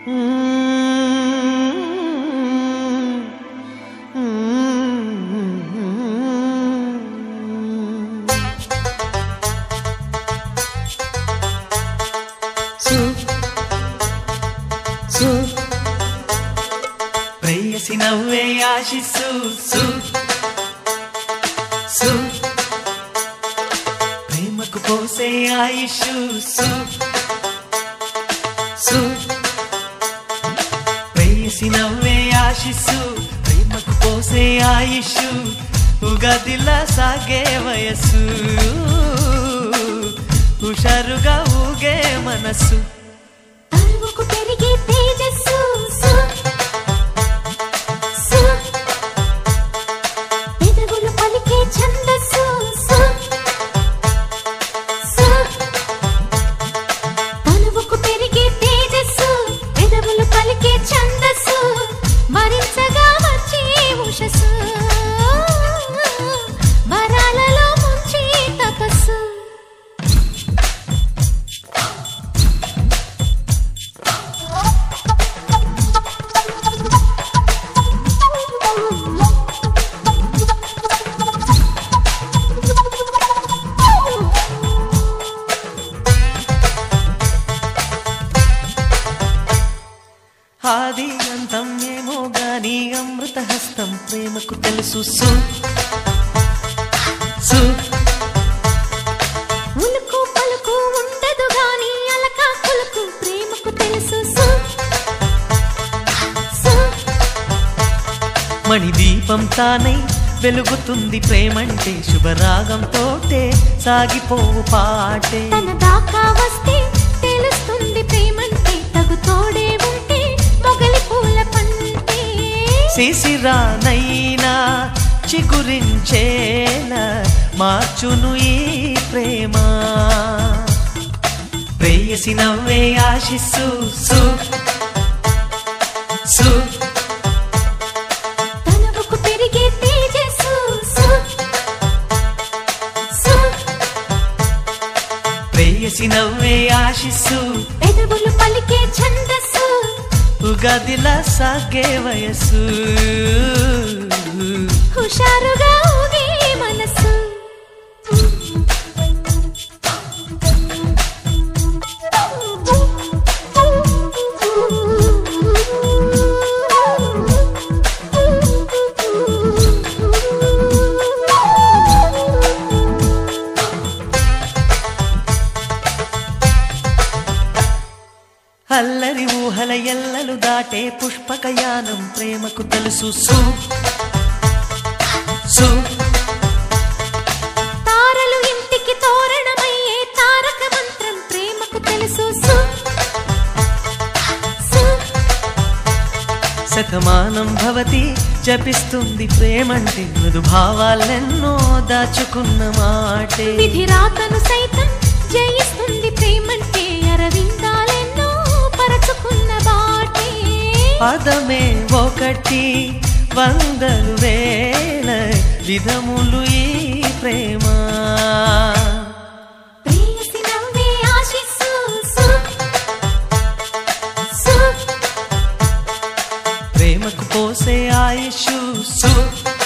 సు సు ప్రేయసి నవ్వే ఆశిస్సు సు సు ప్రేమకు పోసే ఆయుష్ సు సు ప్రేయసి నవ్వే ఆశిస్సు ప్రేమకు పోసే ఆయుష్ ఉగదిలా సాగే వయస్సు హుషారుగా ఊగే మనస్సు తరువుకు పెరిగే తేజస్సు సు సు పెదవులు పలికే ఛందస్సు సు సు తనువుకు పెరిగే తేజస్సు పెదవులు పలికే ఛందస్సు మరించగా వచ్చే ఉషస్సు వరాలలో ముంచే తపస్సు ఆది అంతం ఏమో గాని అమృత హస్తం ప్రేమకు తెలుసు సు సు ఉలుకు పలుకు ఉండదు గాని అలక కులుకు ప్రేమకు తెలుసు సు సు మణి దీపం తానై వెలుగుతుంది ప్రేమంటే శుభరాగంతోటే సాగిపోవు పాటే తన దాకా వస్తే తెలుస్తుంది ప్రేమంటే తగు తోడే ఉంటే మొగలి పూల పంటే శిశిరానైనా చిగురించేలా మార్చును ఈ ప్రేమ ప్రేయసి నవ్వే ఆశిస్సు సు సు తనువుకు పెరిగే తేజస్సు సు సు ప్రేయసి నవ్వే ఆశిస్సు పెదవులు పలికే ఛందస్సు ఉగాదిలా సాగే వయస్సు హుషారుగా ఊగే మనసు అల్లరి ఊహల ఎల్లలు దాటే పుష్పకయానం ప్రేమకు తెలుసు సు సు తారలు ఇంటికి తోరణమయ్యే తారక మంత్రం ప్రేమకు తెలుసు సు సు శతమానం భవతి జపిస్తుంది ప్రేమంటే మృదు భావాలెన్నో దాచుకున్న మాటే విధి రాతను సైతం జయిస్తుంది ప్రేమంటే అరవిందాలెన్నో పరచుకున్న బాటే పదమే ఒకటి వందలు వేల విధములు ఈ ప్రేమ ప్రేయసి నవ్వే ఆశిస్సు సు సు ప్రేమకు పోసే ఆయుష్ సు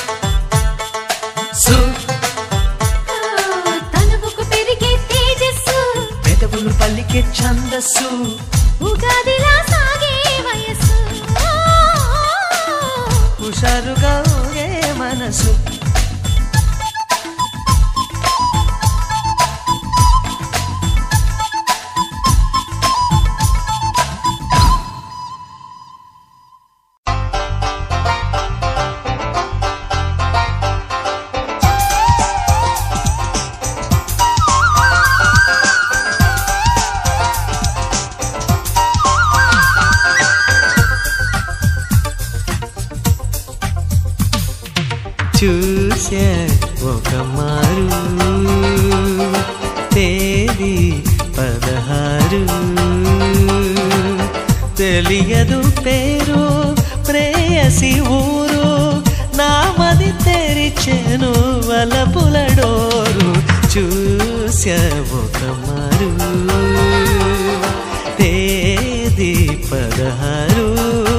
సు తనువుకు పెరిగే తేజస్సు పెదవులు పలికే ఛందస్సు ఉగాదిలా సాగే వయస్సు హుషారుగా ఊగే మనసు చూసే ఒక మారు తేదీ పదహారు తెలియదు పేరు ప్రేయసి ఊరు నామది తెరిచెను వలపుల డోరు చూసే ఒక మారు తేదీ పద పదహారు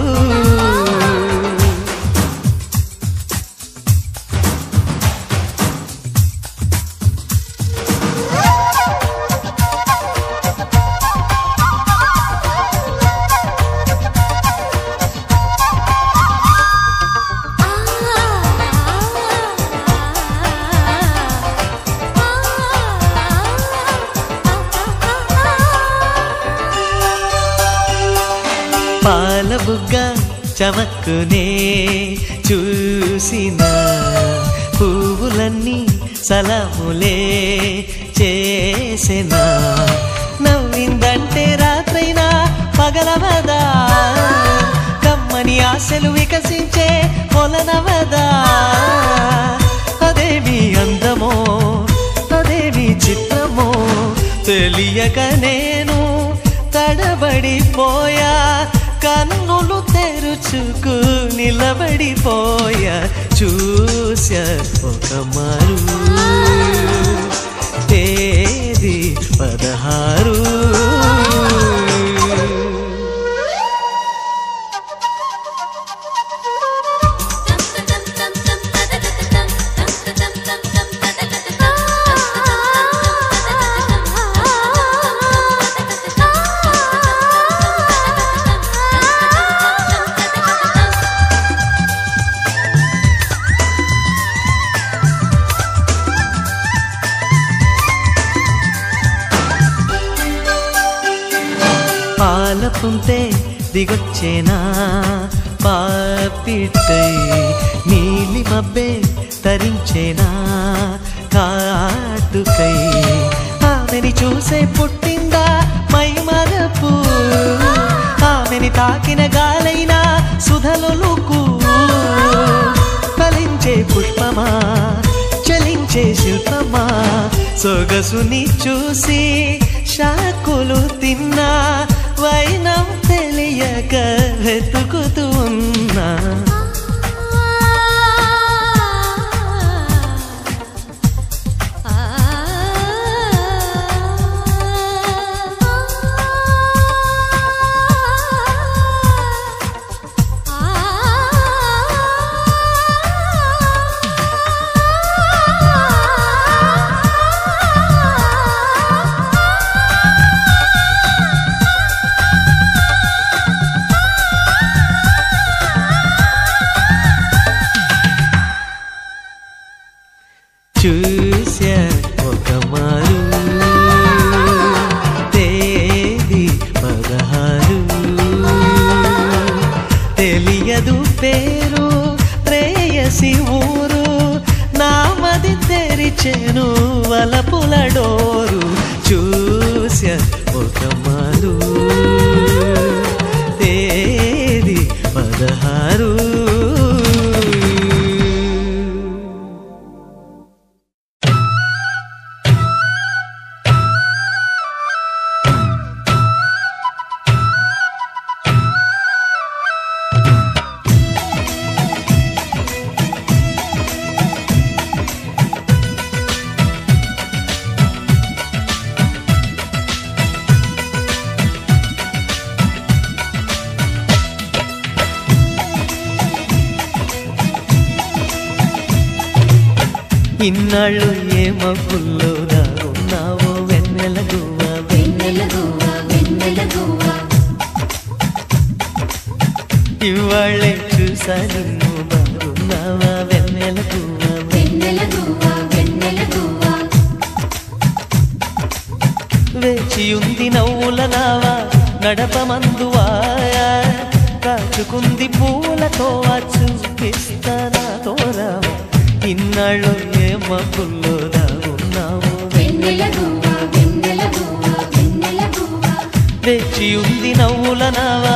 పాల బుగ్గ చమక్కునే చూసిన పువ్వులన్నీ సలాములే చేసిన నవ్విందంటే రాత్రైనా పగలవదా కమ్మని ఆశలు వికసించే కొలనవదా అదేమి అందమో అదేమి చిత్రమో తెలియక నేను తడబడిపోయా కన్నులు తెరుచుకు నిలబడిపోయా చూసా ఒక మారు తేదీ పదహారు పాలపుంతే దిగొచ్చేనా పాపిట్టై నీలి మబ్బే తరించేనా కాటుకై ఆమెని చూసే పుట్టిందా మై మరపు ఆమెని తాకిన గాలైనా సుధలుకు ఫలించే పుష్పమా చలించే శిల్పమా సొగసుని చూసి షాకులు తిన్నా వైనం తెలియక వెతుకుతూ ఉన్నా చూసా ఒక మారు తేదీ పదహారు తెలియదు పేరు ప్రేయసి ఊరు నామది తెరిచెను వలపుల డోరు చూసా ఒక మారు తేదీ పదహారు ఇన్నాళ్ళు ఏ మబ్బుల్లో దాగున్నావో వెన్నెల గువ్వ ఇవాళ్ళే చూసా నిన్ను బాగున్నావా వెన్నెల గువ్వ వేచి ఉంది నవ్వుల నావా నడపమందువా కాచుకుంది పూలతో చూపిస్తానా తోరావా ఇన్నాళ్ళు ఏ మబ్బుల్లో దాగున్నావో వేచి ఉంది నవ్వుల నావా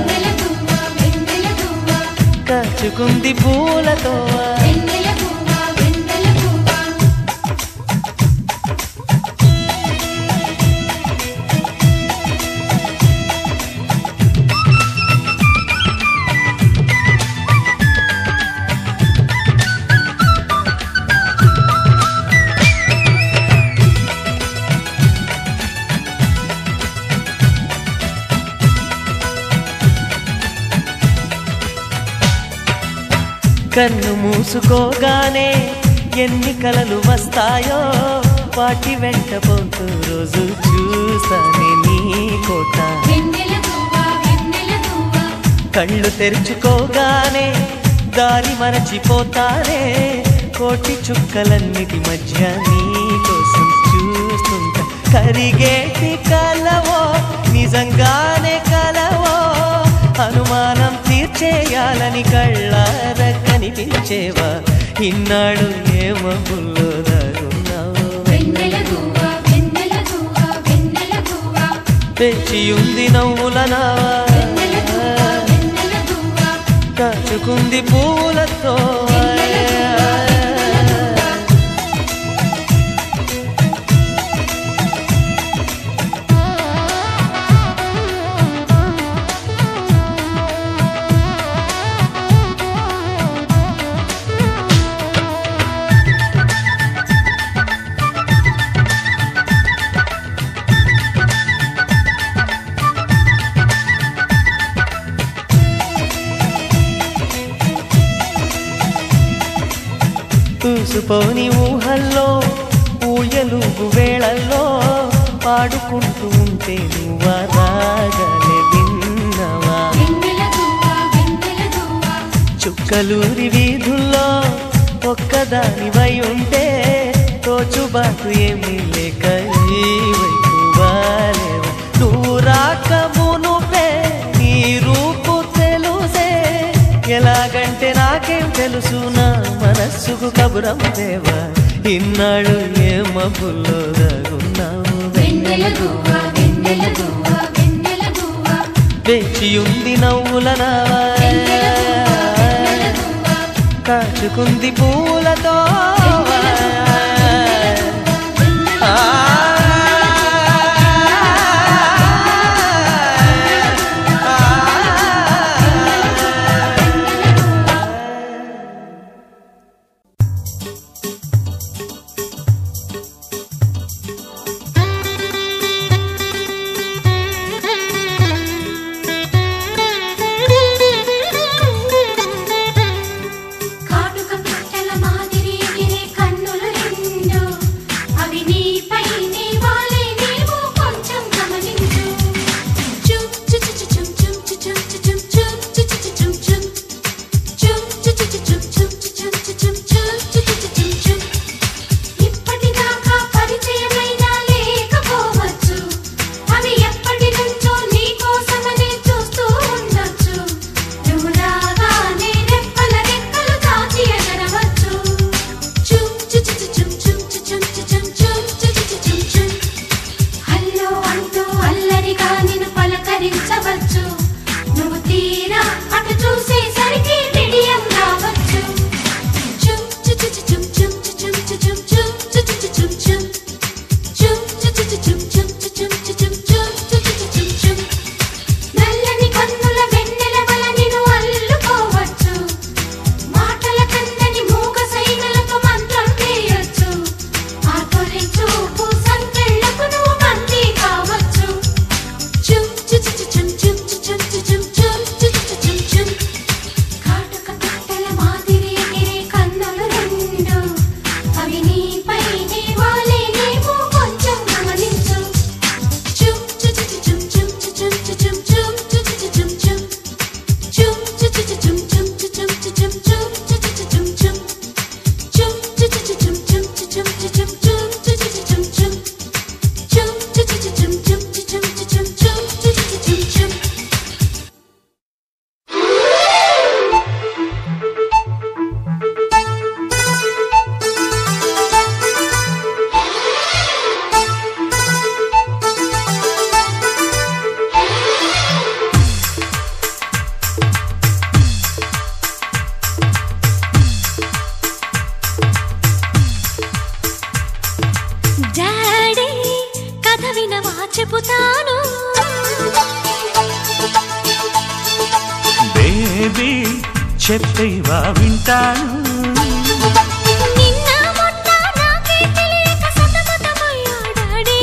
కాచుకుంది పూలతో కన్ను మూసుకోగానే ఎన్ని కలలు వస్తాయో వాటి వెంట పోతూ రోజు చూస్తానే నీ కోట వెన్నెల గువ్వ వెన్నెల గువ్వ కళ్ళు తెరుచుకోగానే దారి మరచిపోతానే కోటి చుక్కలన్నిటి మధ్య నీ కోసం చూస్తుంటా కరిగేటి కలవో నిజంగానే కలవో అనుమానం తీర్చేయాలని కళ్ళార కనిపించేవా ఇన్నాడు ఏమబుల్లో దాగున్నావు వెన్నెల గువ్వ వెన్నెల గువ్వ వెన్నెల గువ్వ తెచ్చియుంది నవ్వుల నావా వెన్నెల గువ్వ వెన్నెల గువ్వ కాచుకుంది పూలతో చూసుపోని ఊహల్లో ఊయలుగు వేళల్లో పాడుకుంటూ ఉంటే నువ్వా రాగలే విన్నవా వెన్నెల గువ్వ వెన్నెల గువ్వ చుక్కలూరి వీధుల్లో ఒక్కదానివై ఉంటే తోచుబాటు ఏమీ లేక ఈ వైపు వాలేవా. నువ్వు రాక మునుపే నీ రూపు తెలుసే ఎలాగంటే నాకేం తెలుసు నా మనస్సుకు కబురం దేవా ఇన్నాడు ఏ మబ్బుల్లో దాగున్నావు వెన్నెల గువ్వ వెన్నెల గువ్వ వెన్నెల గువ్వ వేచి ఉంది నవ్వుల నావా వెన్నెల గువ్వ వెన్నెల గువ్వ కాచుకుంది పూలతో ఆ. కాటుక పిట్టల మాదిరి ఎగిరే కన్నులు రెండు అవి నీపైనే వాలే నీవు కొంచెం గమనించు చుం చు చు చు చుం చుం చు చుం చు చుం చుం చు చు చు చుం చుం చుం చు చు చు చుం చుం చు చుం చు చుం చుం చు చు చు చుం చుం ఇప్పటిదాకా పరిచయమైనా లేకపోవచ్చు అవి ఎప్పటి నుంచో నీ కోసమనే చూస్తూ ఉండొచ్చు నువ్వు రాగానే రెప్పల రెక్కలు తాకి ఎగరవచ్చు చుం చు చు చు చుం చుం చు చుం చు చుం చుం చు చు చు చుం చుం హల్లో అంటూ అల్లరిగా నిన్ను పలకరించవచ్చు నువ్వు తీరా అటు చూసేసరికి విడియం రావచ్చు చుం చు చు చు చుం చుం చు చుం చు చుం చుం చు చు చు చుం చుం చుం చు చు చు చుం చుం చు చుం చు చుం చుం చు చు చు చుం చుం నల్లని కన్నుల వెన్నెల వల నిన్ను అల్లుకోవచ్చు మాటల కందని మూగ సైగలకు మంత్రం వేయొచ్చు ఆ తొలి చూపు సంకెళ్ళకు నువ్వు బందీ కావచ్చు చుం చు చు చు చుం చుం చు చుం చు చుం చుం చు చు చు చుం చుం కాటుక పిట్టల మాదిరి ఎగిరే కన్నులు రెండు అవి నీపైనే వాలే నీవు కొంచెం గమనించు చుం చు చు చు చుం చుం చు చుం చు చుం చుం చు చు చు చుం చుం చుం చు చు చు చుం చుం చు చుం చు చుం చుం చు చు చు చుం చుం చుం చు చు చు చుం చుం చు చుం చు చుం చుం చు చు చు చుం చుం చుం చు చు చు చుం చుం చు చుం చు చుం చుం చు చు చు చుం చుం డాడీ కథ వినవా చెబుతాను బేబీ చెప్పేవా వింటాను నిన్న మొన్న నాకే తెలియక సతమతమయ్యా డాడీ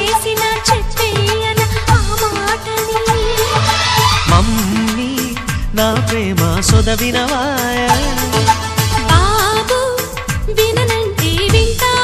అరసికేసిన చెప్పేయన ఆ మాటని మమ్మీ నా ప్రేమ సొదవినవాయ బాబు విననంటే వింటా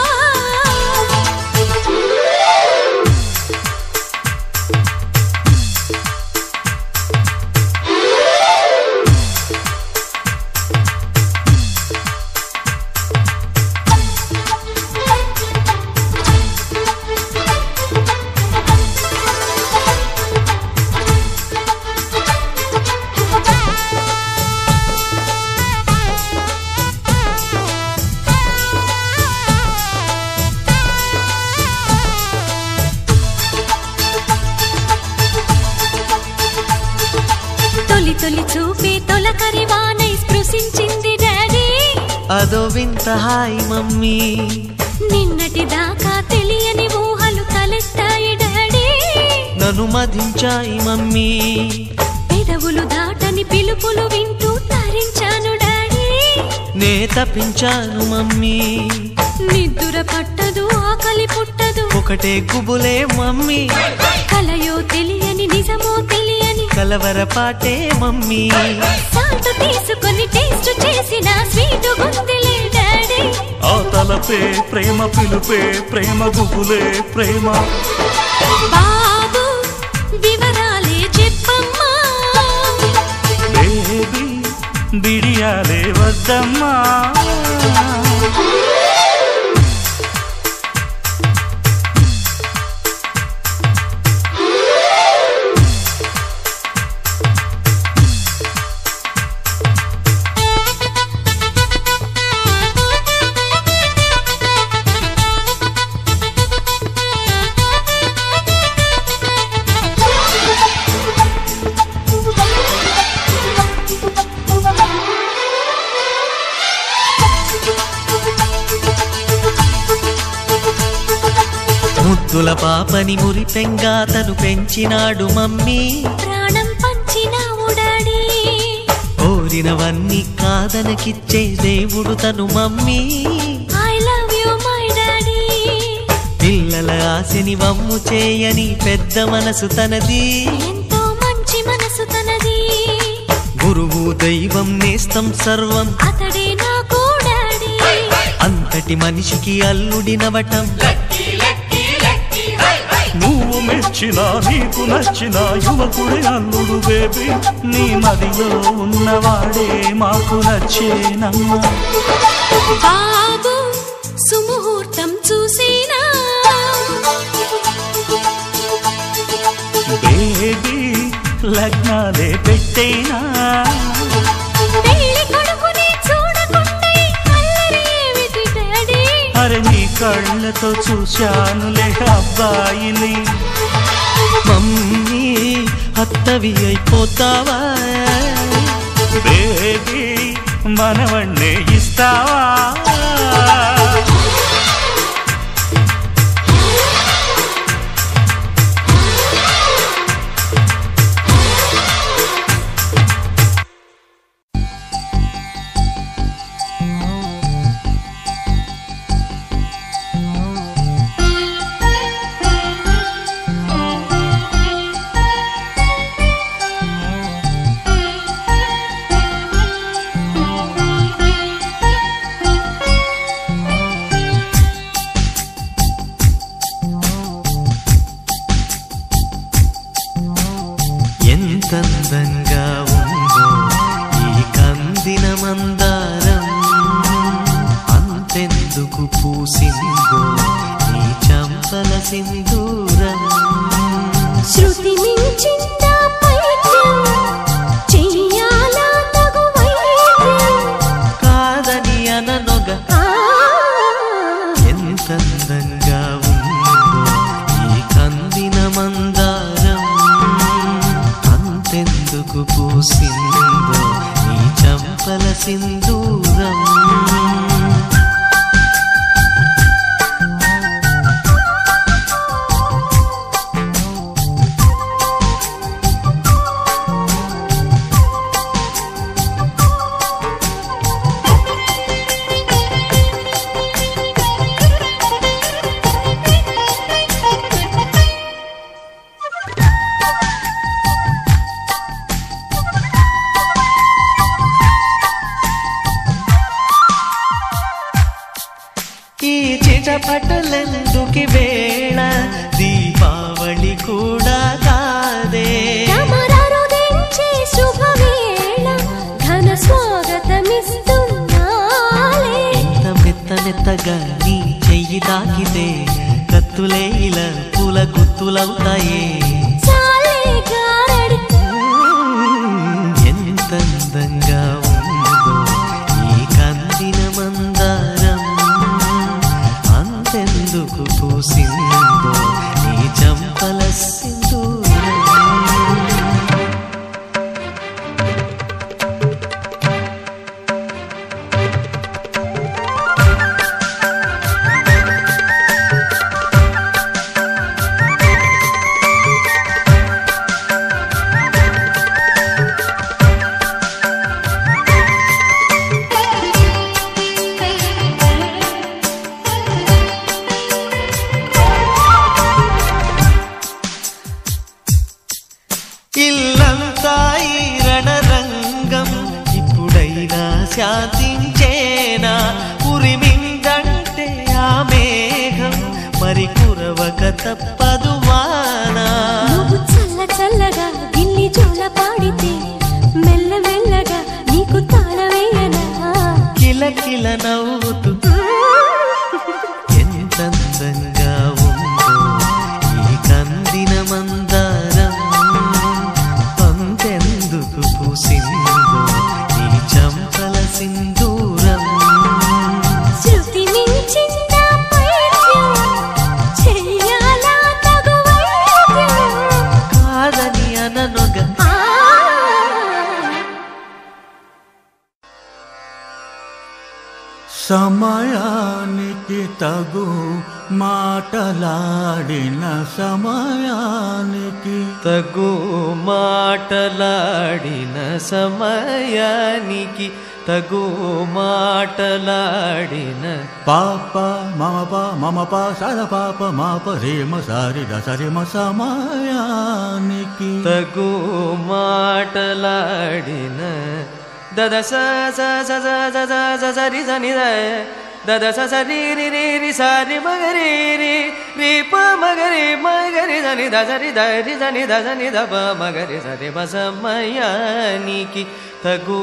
తొలి తొలి చూపే తొలకరి వానై స్పృశించింది డాడీ అదో వింత హాయ్ మమ్మీ నిన్నటి దాకా తెలియని ఊహలు తలెత్తాయి డాడీ నన్ను మధించాయి మమ్మీ పెదవులు దాటని పిలుపులు వింటూ తరించాను డాడీ నే తప్పించాను మమ్మీ నిద్దుర పట్టదు ఆకలి పుట్టదు ఒకటే గుబులే మమ్మీ కలయో తెలియని నిజమో తెలియని కలవర పాటే మమ్మీ సాల్ట్ తీసుకొని టేస్ట్ చేసిన స్వీట్ గుందిలే డాడీ ఆ తలపే ప్రేమ పిలుపే ప్రేమ గుబులే ప్రేమ బాబు వివరాలే చెప్పమ్మా బేబీ బిడియాలే వద్దమ్మా ముద్దుల పాపని మురిపెంగా తను పెంచినాడు మమ్మీ ప్రాణం పంచినావు డాడీ కోరినవన్నీ కాదనకిచ్చే దేవుడు తను mummy I love you my daddy పిల్లల ఆశని వమ్ము చేయని పెద్ద మనసు తనది ఎంతో మంచి మనసు తనది గురువు దైవం నేస్తం సర్వం అతడే నాకు డాడీ అంతటి మనిషికి అల్లుడినవటం నువ్వు మెచ్చిన నీకు నచ్చిన యువకుడి అల్లుడు బేబీ నీ మదిలో ఉన్నవాడే మాకు నచ్చేనమ్మా బాబు సుముహూర్తం చూసేనా బేబీ లగ్నాలే పెట్టేనా పెళ్లి కొడుకుని చూడకుండా ఈ అల్లరి ఏమిటి డాడీ అరే నీ కళ్ళతో చూశానులే అబ్బాయిని మమ్మీ అత్తవి అయిపోతావా బేబీ మనవణ్ణే ఇస్తావా ఎంతందంగా ఉందో ఈ కందిన మందారం అంతెందుకు పూసిందో ఈ చంపల సింధూరం శృతి మించిందా పైత్యం చెయ్యాలా తగు వైద్యం కాదని అననొగ ఆ, ఎంతందంగా ఉందో ఈ కందిన మందారం అంతెందుకు పూసిందో ఈ చంపల సింధూరం చిటపటలెందుకి వేళ దీపావళి కూడా కాదే తమరారుదించే శుభవేళ ఘన స్వాగతమిస్తున్నాలే ఎంత మెత్త మెత్తగా నీ చెయ్యి తాకితే కత్తులే ఇలా పూల గుత్తులవుతాయే చాలే గారడి ఎంత అందంగా ఉందో ఈ కందిన మందారం అంతెందుకు పూసిందో ఈ చంపల సింధూరం ఇల్లంతా ఈ రణరంగం ఇప్పుడైనా శాంతించేనా ఉరిమిందంటే ఆ మేఘం మరి కురవక తప్పదు వానా నువ్వు చల్ల చల్లగా గిల్లి జోల పాడితే మెల్ల మెల్లగా నీకు తాళవేయనా కిల కిల నవ్వుతూ ఎంత అందంగా ఉందో ఈ కందిన మందారం అంతెందుకు పూసిందో ఈ చంపల సింధూరం శృతి మించిందా పైత్యం చెయ్యాలా తగు వైద్యం కాదని అననొగ ఆ సమయానికి తగు మాటలాడిన సమయానికి తగు మాటలాడిన సమయానికి తగు మాటలాడిన పాప మమ పా మమ పా సర పాప మాప రేమ సారి దసరిమ సమయానికి తగు మాటలాడిన దద స స స స స స స సరి సని ద దద స సరి రి రి రి సారి మగరి రి రి ప మగరి మగరి సని ద సరి ద రి సని ద సని ద ప మగరి సరి ప సమయానికి తగు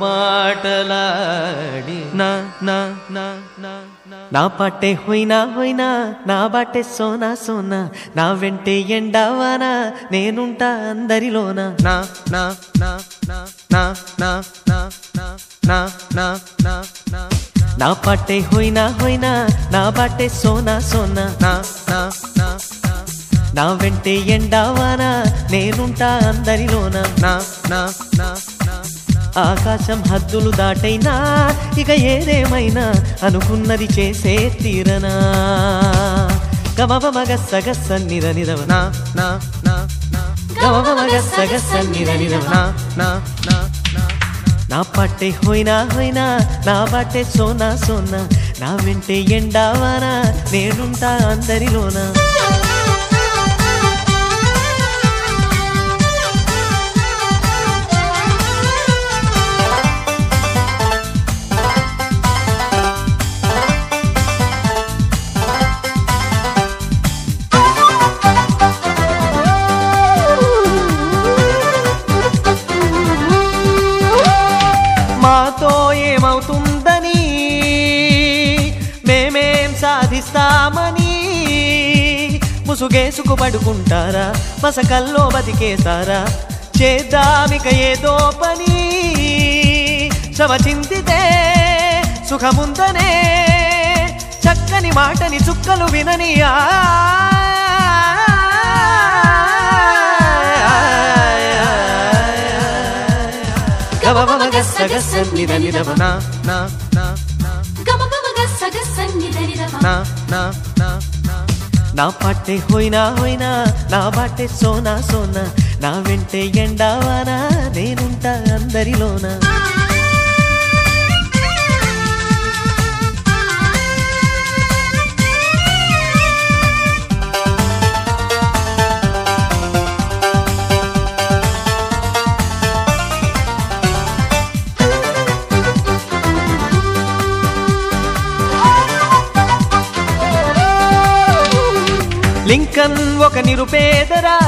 మాటలాడి నా నా నా నా నా పాటే హోయినా హోయినా నా బాటే సోనా సోనా నా వెంటే ఎండావానా నేనుంటా అందరిలోన నా నా నా నా నా నా నా నా నా నా నా నా నా పాటే హోయినా హోయినా నా బాటే సోనా సోనా నా నా నా నా నా వెంటే ఎండావానా నేనుంటా అందరిలోన నా నా నా నా ఆకాశం హద్దులు దాటైనా ఇక ఏదేమైనా అనుకున్నది చేసే తీరనా గమవ మగ సగస్స నిర నిరవ నా నా నా నా గమవ మగ సగస్స నిర నిరవ నా నా నా నా నా పట్టే హోయినా హోయినా నా బాటే సోనా సోనా నా వెంటే ఎండావానా నేనుంటా అందరిలోనా మాతో ఏమవుతుందని మేమేం సాధిస్తామని ముసుగేసుకు పడుకుంటారా మసకల్లో బతికేస్తారా చేద్దామిక ఏదో పని శ్రమ చింతితే సుఖముందనే చక్కని మాటని చుక్కలు వినని ఆ గమగమగ సగస నిద నిదవ నా నా నా నా గమగమగ సగసన్నిధరిదవ నా నా నా నా నా పాటే హోయినా హోయినా నా బాటే సోనా సోనా నా వెంటే ఎండావానా నేనుంటా అందరిలోనా లింకన్ ఒక నిరుపేదరా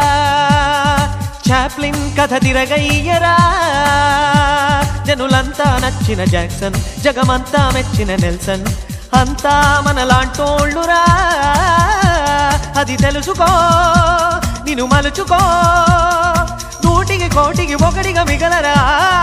చాప్లిన్ కథ తిరగయ్యరా జనులంతా నచ్చిన జాక్సన్ జగమంతా మెచ్చిన నెల్సన్ అంతా మనలాంటోళ్ళురా అది తెలుసుకో నిన్ను మలుచుకో నూటికి కోటికి ఒకటిగా మిగలరా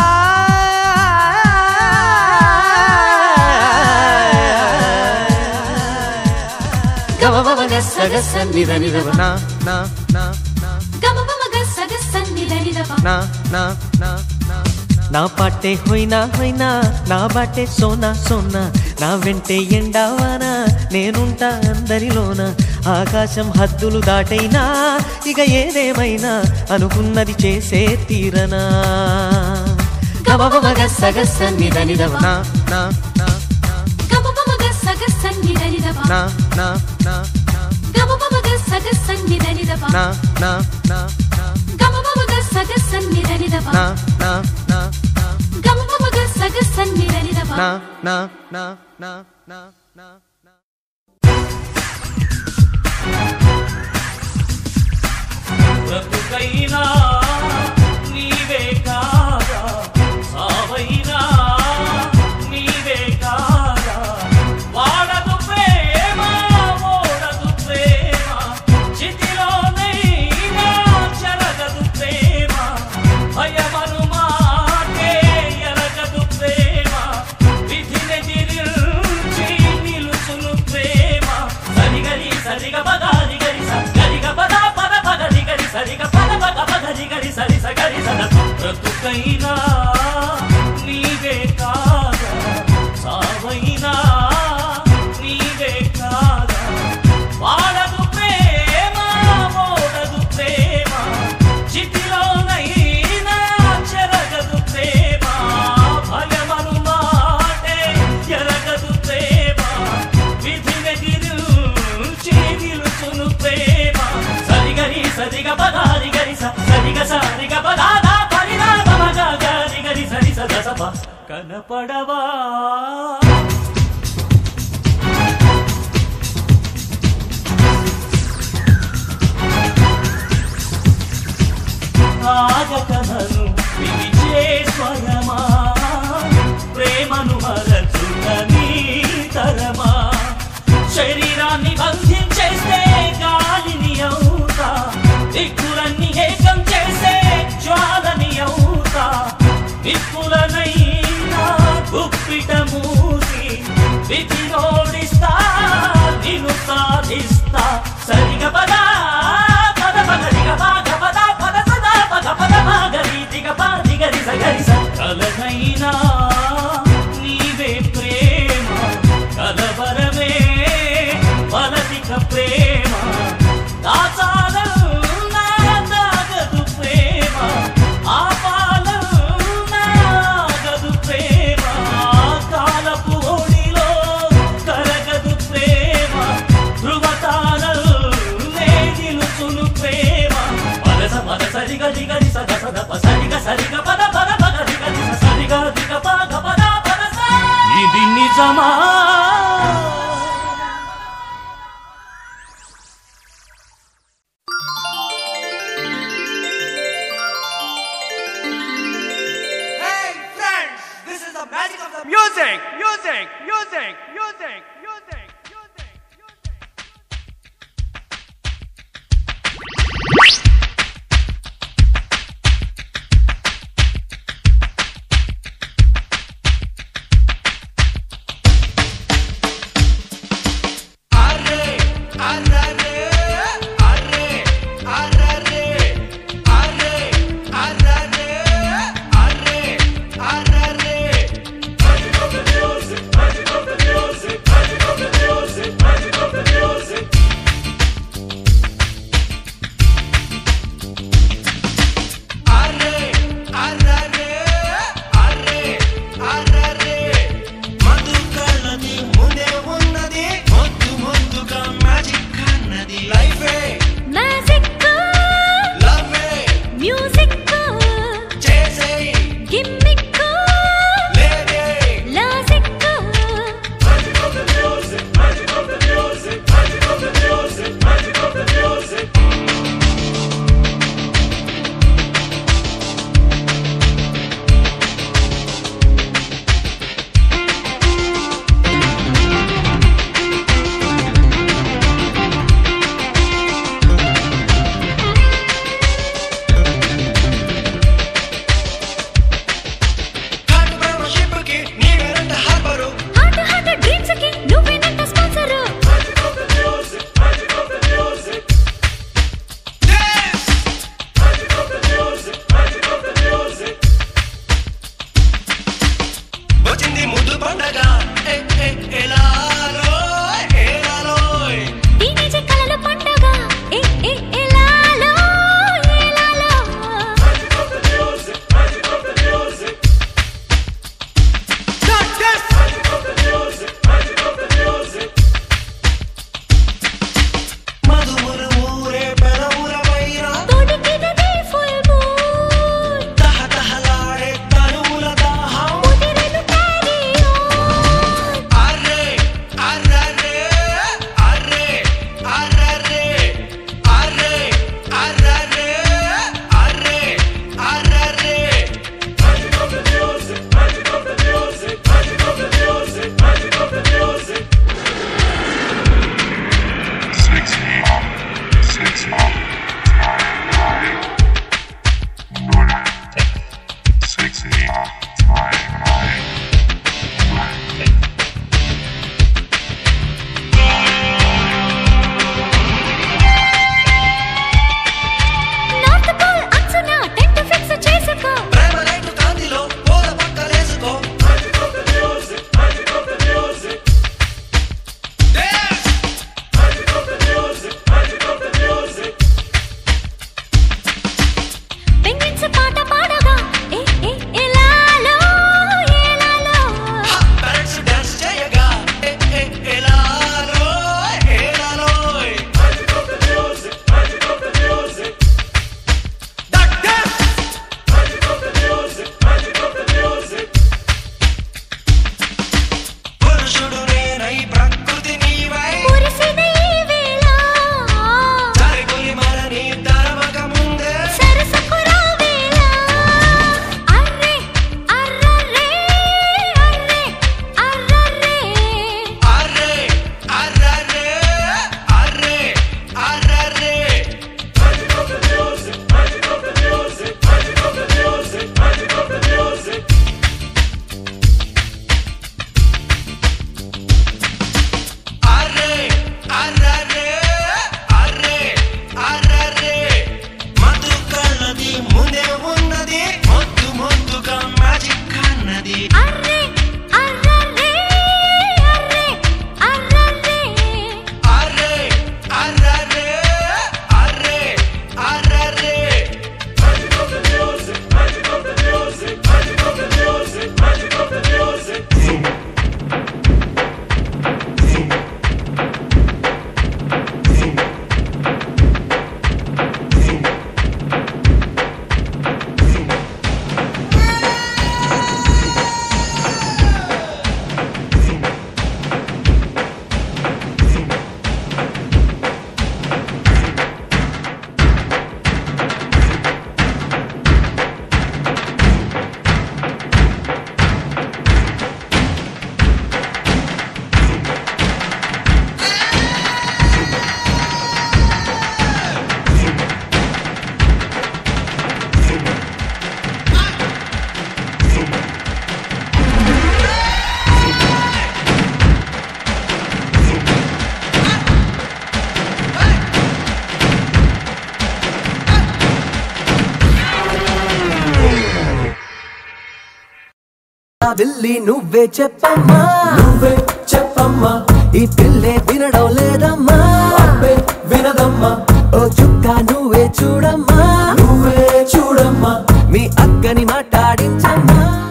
గమగమ గస్స గస్స నిద నిదవ నా నా నా నా గమగమ గస్స గస్స నిద నిదవ నా నా నా నా నా పాటే హోయినా హోయినా నా బాటే సోనా సోనా నా వెంటే ఎండావానా నేనుంటా అందరిలోన ఆకాశం హద్దులు దాటైనా ఇక ఏదేమైనా అనుకున్నది చేసే తీరనా గమగమ గస్స గస్స నిద నిదవ నా నా నా నా గమగమ గస్స గస్స నిద నిదవ నా నా నా నా గమగమ గస్స గస్స నిద నిదవ నా నా నా నా గమగమ గస్స గస్స నిద నిదవ నా నా నా నా గమగమ గస్స గస్స నిద నిదవ నా నా నా నా నా నా నా బ్రతుకైనా నీవే కాదా సావైనా నీవే కాదా వాడదు ప్రేమ ఓడదు ప్రేమ చితిలోనైనా చెరగదు ప్రేమ భయమను మాటే ఎరగదు ప్రేమ విధిని తిరిచి నిలుచును ప్రేమ సరిగరి సరిగ పదారి గరి సరిగ పద పద పదరి గరి సరిగ పద పద పదరి గరి సరి సగరి సద బ్రతుకైనా నీవే కాదా సావైనా నీవే కాదా వాడదు ప్రేమ ఓడదు ప్రేమ చితిలోనైనా చెరగదు ప్రేమ భయమను మాటే ఎరగదు ప్రేమ విధినెదిరుచి నిలుచును ప్రేమ సరిగరి సరిగ పదారి గరి స సరిగ సరిగ పదాదా పరిదా గమగ గరి గరి సరి సద సప కనపడవా ఆగకనను పిలిచే స్వయమా ప్రేమను మరచుట నీ తరమా శరీరాన్ని బంధించేస్తే గాలిని అవుతా దిక్కులన్నీ ఏకం చేసే జ్వాలని అవుతా దిక్కులనైనా గుప్పిట మూసి విధిలోడిస్తా నిన్ను సాధిస్తా సరిగ పదా పద పద దిగ పాగ పద పద సదా పద పద మాగరి దిగ పా దిగరి సగరి స కలనైనా నీవే ప్రేమ కలవరమే వలదిక ప్రేమ దాచాలన్నా దాగదు ప్రేమ ఆపాలన్నా ఆగదు ప్రేమ కాలపు ఓడిలో కరగదు ప్రేమ ధృవతారల్లే నిలుచును ప్రేమ పదస పద సరిగ దిగరి సగ సద ప సరిగ సరిగ పద పద పద దిగ దిగ సరిగ దిగ పద పద పద స ఇది నిజమా Hey friends, this is the magic of the music, music, music, music, music, music, music. Arre, arre, arre, arre, arre, arre, arre, arre. Magic of the music, magic of the music, magic north pole అంచున tent fix చేసుకో ప్రేమ light కాంతిలో పూల పక్కలేసుకో పెంగిన్స్ పాట పాడగా ఏ ఏ ఎలాలో ఎలాలో birds dance చేయగా ఏ ఏ ఎలాలో ఎలాలో that dance పురుషుడు నేనై ప్రకృతి నీవై మురిసిన ఈ వేళ జరిగులి మరని తరమక ముందే సరసకు రావేళ అర్రే అర్రరే అర్రే అర్రరే అర్రే అర్రరే అర్రే అర్రరే అర్రే అర్రరే అర్రే అర్రరే మధు కళ్ళది ముందే ఉన్నది మొద్దు మొద్దుగా మ్యాజిక్ అన్నది అర్రే అర్రరే అర్రే అర్రరే అర్రే అర్రరే అర్రే అర్రరే వెళ్ళి నువ్వే చెప్పమ్మా